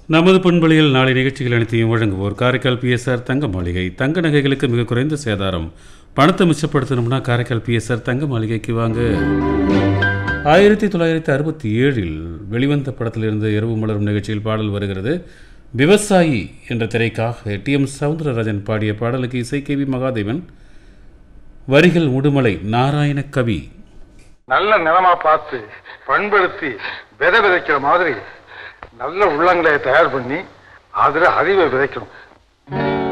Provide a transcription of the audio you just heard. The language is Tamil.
நமது பண்பலையில் நாளை நிகழ்ச்சிகள் அனைத்தையும் வழங்குவோர் காரைக்கால் பிஎஸ்ஆர் தங்க மாளிகை தங்க நகைகளுக்கு மிக குறைந்த சேதாரம் பணத்தை மிச்சப்படுத்தணும்னா காரைக்கால் பிஎஸ்ஆர் தங்க மாளிகைக்கு வாங்க ஆயிரத்தி தொள்ளாயிரத்தி அறுபத்தி ஏழில் வெளிவந்த படத்திலிருந்து இரவு மலரும் நிகழ்ச்சியில் பாடல் வருகிறது விவசாயி என்ற திரைக்காக டி எம் சவுந்தரராஜன் பாடிய பாடலுக்கு இசை கே வி மகாதேவன் வரிகள் உடுமலை நாராயண கவி நல்ல நிலமா பார்த்து பண்படுத்தி விதை விதைக்கிற மாதிரி நல்ல உள்ளங்களை தயார் பண்ணி அதுல அறிவை விதைக்கணும்